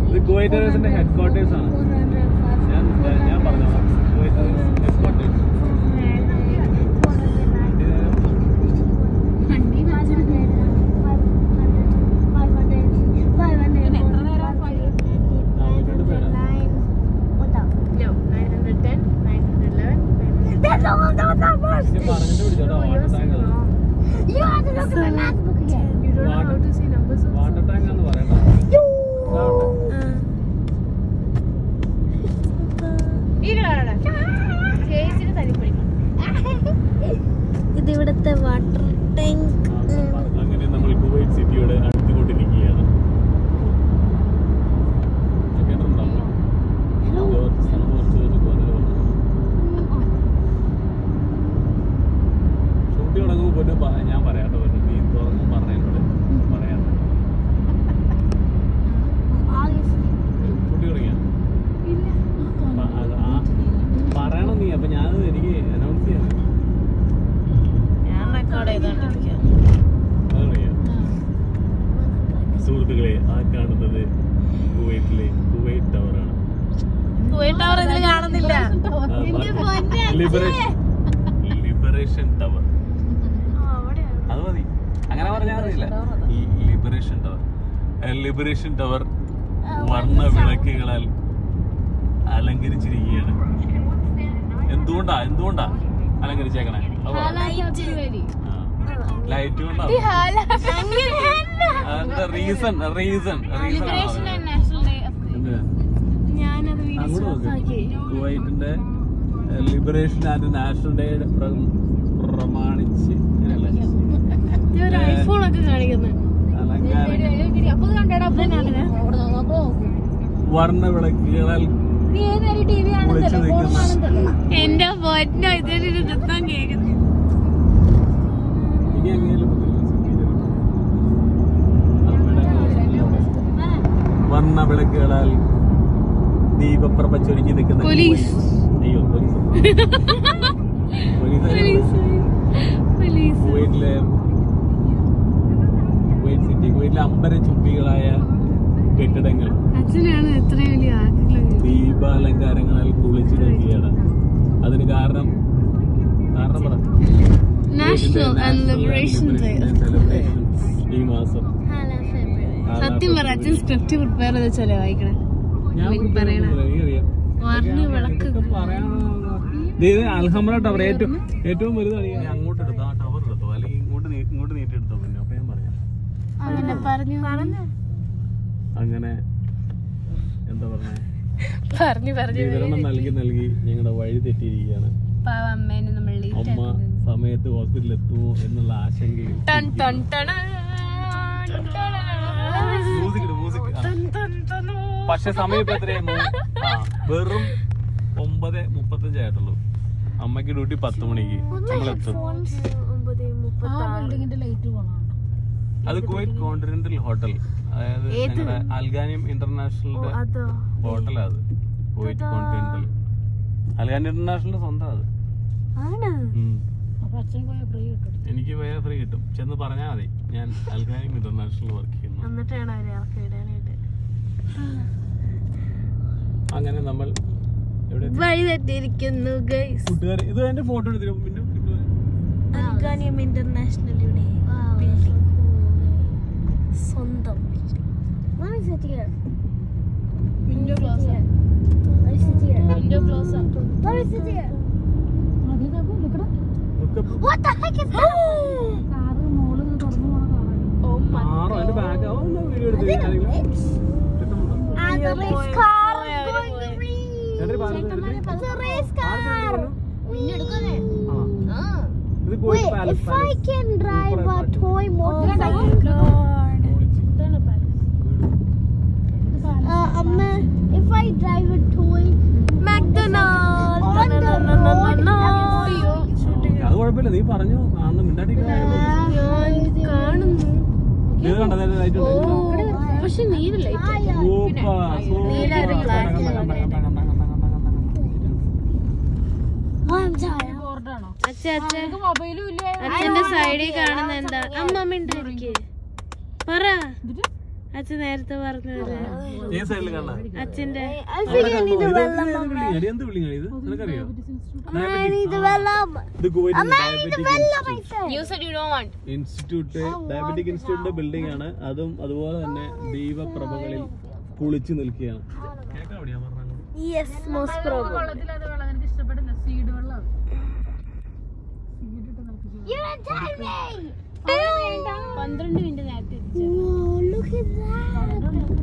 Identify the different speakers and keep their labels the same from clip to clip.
Speaker 1: ഇത് Kuwait എയർവേസിന്റെ head quarters ആണ് ഞാൻ ഞാൻ പറഞ്ഞു കുവൈറ്റ് എയർവേസ് ഹെഡ് ക്വാർട്ടേഴ്സ് ഇത് പറഞ്ഞിട്ട് പിടിച്ചോട്ടോ വാട്ടർ ടാങ്ക് ആണ് വാട്ടർ ടാങ്ക് ആണെന്ന് പറയണ്ട
Speaker 2: ഇത് ഇവിടുത്തെ വാട്ടർ ടാങ്ക്
Speaker 1: അങ്ങനെ നമ്മൾ കുവൈറ്റ് സിറ്റിയോട് അടുത്തുകൊണ്ടിരിക്കുകയാണ് കേട്ടിട്ടുണ്ടോ ജോർജ് സന്തോഷ് ജോർജ് കോന്നൽ വന്നു. ഷൂട്ടിംഗ് തുടങ്ങുമ്പോൾ പൊന്നു പ- ഞാൻ പറയാട്ടോ പൊന്നു നീ തുറന്നു പറഞ്ഞോട് പറയാം ഷൂട്ടിംഗ് തുടങ്ങിയ പറയണം നീ അപ്പൊ ഞാൻ എനിക്ക് അനൗൺസ് ചെയ്യണം
Speaker 3: ഞാൻ റെക്കോർഡ് ചെയ്തോണ്ടിരിക്കുക
Speaker 1: അതറിയാം സുഹൃത്തുക്കളെ ആ കാണുന്നത് കുവൈറ്റിലെ കുവൈറ്റ് ടവറാണ്
Speaker 3: കുവൈറ്റ് ടവർ ഇതിൽ കാണുന്നില്ല
Speaker 1: ലിബറേഷൻ ലിബറേഷൻ ടവർ അത് മതി അങ്ങനെ പറഞ്ഞാൽ അറിയില്ല ലിബറേഷൻ ടവർ ലിബറേഷൻ ടവർ വർണ്ണ വിളക്കുകളാൽ അലങ്കരിച്ചിരിക്കുകയാണ് എന്തുകൊണ്ടാ എന്തുകൊണ്ടാ അലങ്കരിച്ചേക്കണേ ലൈറ്റ് കൊണ്ടാ അതിന്റെ റീസൺ റീസൺ റീസൺ
Speaker 2: ഞാനത്
Speaker 1: അങ്ങോട്ട് നോക്ക് കുവൈറ്റിന്റെ ലിബറേഷൻ ആൻഡ് നാഷണൽ ഡേ പ്രമാണിച്ച് അങ്ങനെയല്ലേ?
Speaker 2: ഐഫോൺ ഒക്കെ കാണിക്കുന്നത്
Speaker 1: അലങ്കാരം വർണ്ണ വിളക്കുകളാൽ കുളിച്ചു നിൽക്കുന്ന
Speaker 2: എന്റെ പൊന്നോ ഇതൊരു നൃത്തം കേൾക്കുന്നു
Speaker 1: ഇനി എങ്ങനെയും വർണ്ണ വിളക്കുകളാൽ ദീപപ്രഭ ചൊരിഞ്ഞു നിൽക്കുന്ന
Speaker 2: പോലീസ്.
Speaker 1: കുവൈറ്റ്. അയ്യോ പോലീസ് പോലീസ്
Speaker 2: പോലീസ്
Speaker 1: കുവൈറ്റിലെ കുവൈറ്റ് സിറ്റി കുവൈറ്റിലെ അമ്പര ചുംബികളായ കെട്ടിടങ്ങൾ
Speaker 2: അച്ഛനാണ് എത്രയും വലിയ ആഗ്രഹം
Speaker 1: ദീപാലങ്കാരങ്ങളാൽ കുളിച്ചു നിൽക്കുകയാണ് അതിന് കാരണം കാരണം പറ
Speaker 2: national and liberation day
Speaker 1: celebration ഈ മാസം
Speaker 2: സത്യം പറ അച്ഛൻ സ്ക്രിപ്റ്റ് പ്രിപ്പയർ ചെയ്ത് വെച്ചല്ലേ വായിക്കണേ
Speaker 1: ഞാൻ
Speaker 2: എനിക്ക് പറയണം.
Speaker 1: എനിക്കറിയാം.
Speaker 2: വർണ്ണ വിളക്ക്
Speaker 1: ഇതൊക്കെ പറയാനാണ്. ദേ ഇത് അൽഹംറ ടവർ ഏറ്റവും ഏറ്റവും വലുതാണ് ഈ അങ്ങോട്ട് എടുത്തോ ആ ടവർ എടുത്തോ അല്ലെങ്കിൽ ഇങ്ങോട്ട് നീ- ഇങ്ങോട്ട് നീട്ടി എടുത്തോ പിന്നെ അപ്പൊ ഞാൻ പറയാം
Speaker 2: അങ്ങനെ പറഞ്ഞു പറഞ്ഞു
Speaker 1: അങ്ങനെ എന്താ പറഞ്ഞേ
Speaker 3: പറഞ്ഞു പറഞ്ഞു
Speaker 1: വിവരണം നൽകി നൽകി ഞങ്ങളുടെ വഴി തെറ്റിയിരിക്കുകയാണ്
Speaker 2: പാവ അമ്മേനെ നമ്മൾ ലേറ്റ്
Speaker 1: അമ്മ സമയത്ത് ഹോസ്പിറ്റലിൽ എത്തുമോ എന്നുള്ള ആശങ്കയിൽ
Speaker 3: ടൺ ടൺ ടൺ
Speaker 1: മ്യൂസിക് ഇട്, മ്യൂസിക്. ആ. പക്ഷെ സമയം ഇപ്പൊ എത്രയാ മൂ- ആ, വെറും ഒമ്പത് മുപ്പത്തഞ്ചായിട്ടുള്ളൂ അമ്മയ്ക്ക് ഡ്യൂട്ടി പത്ത് മണിക്ക് നമ്മളെത്തും അത് കുവൈറ്റ് കോണ്ടിനെന്റൽ ഹോട്ടൽ അതായത് ഞങ്ങളുടെ അൽഗാനിയം ഇന്റർനാഷണലിന്റെ ഹോട്ടലാ അത് കുവൈറ്റ് കോണ്ടിനെന്റൽ അൽഗാനിയം ഇന്റർനാഷണലിന്റെ സ്വന്തം അത് ഉം. എനിക്ക് വേറെ ഫ്രീ കിട്ടും ചെന്ന് പറഞ്ഞാൽ മതി ഞാൻ അൽഗാനിയം ഇന്റർനാഷണൽ വർക്ക് ചെയ്യുന്നു
Speaker 3: എന്നിട്ടാണ് അവരെ ഇറക്കി വിടാനായിട്ട്
Speaker 1: അങ്ങനെ നമ്മൾ എവിടെ എത്തി?
Speaker 2: വഴി തെറ്റിയിരിക്കുന്നു ഗൈസ്
Speaker 1: കൂട്ടുകാർ ഇത് എന്റെ ഫോട്ടോ എടുത്തിരും പിന്നെ കിട്ടുമോ?
Speaker 2: അൽഗാനിയം ഇന്റർനാഷണലിയുടെ ബിൽഡിംഗ് സ്വന്തം വിൻഡോ ക്ലോസ് വിൻഡോ ക്ലോസ്
Speaker 1: നോക്ക്.
Speaker 2: What the heck is that? Oh my
Speaker 1: ആറോ അതിന്റെ ബാഗ് വീഡിയോ എടുത്ത് ആരെങ്കിലും കിട്ടുന്നുണ്ടോ?
Speaker 2: And the race car is going green.
Speaker 1: ചേട്ടന് പാലസ് എടുത്ത്
Speaker 2: It's a race
Speaker 1: arc
Speaker 2: car.
Speaker 1: എടുക്കുന്നു? ആ.
Speaker 2: Ah.
Speaker 1: ഇത്
Speaker 2: Wait,
Speaker 1: Kuwait palace
Speaker 2: if I
Speaker 1: palace.
Speaker 2: can drive a
Speaker 1: Super
Speaker 2: toy motorcycle.
Speaker 1: പൊളിച്ച്.
Speaker 2: Uh, um, if I drive a toy McDonald's on the road,
Speaker 1: അത് കുഴപ്പമില്ല നീ പറഞ്ഞു കാണുന്നു മിണ്ടാട്ടിരിക്കുന്ന
Speaker 2: ഞാൻ കാണുന്നു
Speaker 1: ഇത് കണ്ടത് ലൈറ്റ് ഉണ്ട്
Speaker 2: പക്ഷെ നീല
Speaker 1: സൂപ്പർ
Speaker 2: നീല ഒരു black അച്ഛന്റെ സൈഡിൽ കാണുന്ന എന്താ അമ്മ മിണ്ടിരിക്കെ പറ
Speaker 3: അച്ഛൻ നേരത്തെ പറഞ്ഞതല്ലേ
Speaker 1: ഏത് സൈഡിൽ കാണാ
Speaker 3: അച്ഛന്റെ
Speaker 1: എന്ത് ബിൽഡിംഗ് ഇത് നിനക്കറിയോ
Speaker 2: ഇത് വെള്ളം
Speaker 1: ഇത് Kuwait diabetic
Speaker 3: you said you do want
Speaker 1: institute diabetic ഇൻസ്റ്റിറ്റ്യൂട്ടിന്റെ ബിൽഡിംഗ് ആണ് അതും അതുപോലെ തന്നെ ദീപപ്രഭകളിൽ കുളിച്ചു നിൽക്കുകയാണ്
Speaker 2: yes most probable You're timing.
Speaker 3: പന്ത്രണ്ട് മിനിറ്റ് നേരത്തെ
Speaker 2: Whoa, look at that.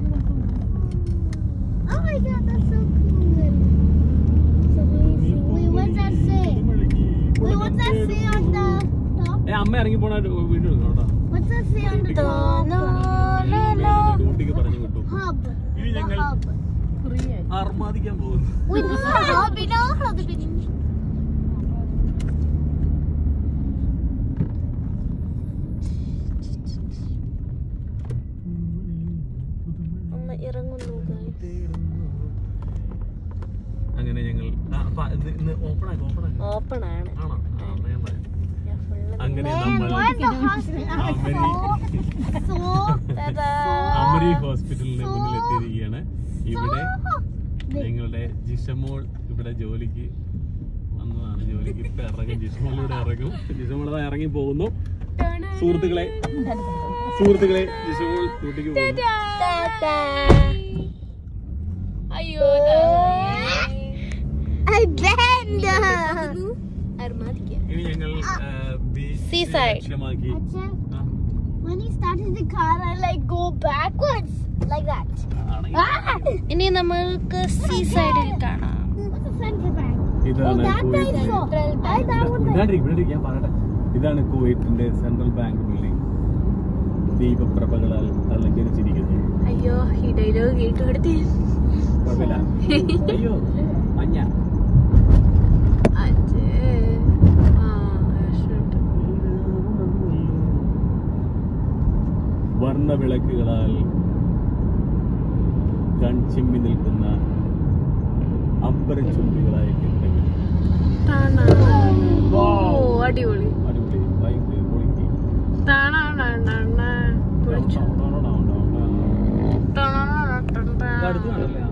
Speaker 2: Oh my god, that's so cool. So amazing. Wait, what's that say? Wait, what's that say on the top?
Speaker 1: ഏ അമ്മ ഇറങ്ങി പോണ വീഡിയോ എടുക്കണം കേട്ടോ
Speaker 2: What's that say on the top?
Speaker 1: ഡ്യൂട്ടിക്ക് പറഞ്ഞു കിട്ടും
Speaker 2: Hub.
Speaker 1: ഇനി
Speaker 2: The
Speaker 1: ഞങ്ങൾ
Speaker 2: hub.
Speaker 1: അർമാദിക്കാൻ പോകുന്നു
Speaker 2: Wait, this is a hub, you know? Hub.
Speaker 3: അമ്മ ഇറങ്ങുന്നു
Speaker 1: അങ്ങനെ ഞങ്ങൾ ആ, അപ്പൊ ഇത് ഇന്ന് ഓപ്പൺ ആക്കി ഓപ്പൺ ആക്കി
Speaker 3: ഓപ്പൺ ആണ്
Speaker 1: ആണോ ആ, എന്നാ ഞാൻ പറയാം.
Speaker 3: ഞാൻ full
Speaker 1: അങ്ങനെ
Speaker 2: Man,
Speaker 1: നമ്മൾ
Speaker 2: why is the hospital
Speaker 1: അമരി
Speaker 2: so,
Speaker 1: അമരി ഹോസ്പിറ്റലിന് മുന്നിൽ എത്തിയിരിക്കുകയാണ് ഇവിടെ ഞങ്ങളുടെ ജിഷമോൾ ഇവിടെ ജോലിക്ക് വന്നതാണ് ജോലിക്ക് ഇപ്പൊ ഇറങ്ങും ജിഷമോൾ ഇവിടെ ഇറങ്ങും ജിഷമോൾ അതാ ഇറങ്ങി പോകുന്നു സുഹൃത്തുക്കളെ സുഹൃത്തുക്കളെ ജിഷമോൾ ഡ്യൂട്ടിക്ക് പോകുന്നു
Speaker 3: അയ്യോ
Speaker 2: I bend.
Speaker 1: ഇനി ഞങ്ങൾ ബീച്ച്
Speaker 3: Seaside.
Speaker 1: ലക്ഷ്യമാക്കി ആ,
Speaker 2: When he started the car, I like go backwards like that.
Speaker 1: ആണെങ്കിൽ
Speaker 2: Ah!
Speaker 3: ഇനി നമ്മൾക്ക് സീ സൈഡിൽ കാണാം
Speaker 2: What's the central bank? Oh,
Speaker 1: ഇതാണ്
Speaker 2: that I
Speaker 1: Kuwait
Speaker 2: saw. I that one.
Speaker 1: ഇതാണ്ടിരിക്ക്, ഇവിടെ ഇരിക്ക്, ഞാൻ പറയട്ടെ ഇതാണ് കുവൈറ്റിന്റെ സെൻട്രൽ ബാങ്ക് ബിൽഡിംഗ് ദീപപ്രഭകളാൽ അലങ്കരിച്ചിരിക്കുന്നു
Speaker 3: അയ്യോ ഈ ഡയലോഗ് കേട്ടുകൊടുത്തി
Speaker 1: കുഴപ്പമില്ല അയ്യോ മഞ്ഞ
Speaker 3: അച്ഛേ ആ വിഷമിട്ടു.
Speaker 1: വർണ്ണവിളക്കുകളാൽ കൺചിമ്മി നിൽക്കുന്ന അമ്പരച്ചുംബികളായ കെട്ടുകൾ
Speaker 3: ടാണാ. ഓ അടിപൊളി
Speaker 1: അടിപൊളി ബൈക്ക് പൊളിക്ക്
Speaker 3: ടാണാണാണാണാ. പൊളിച്ചു.
Speaker 1: ഇത് അടുത്ത്
Speaker 3: ടാണാണാണാണാ.
Speaker 1: കാണല്ലേ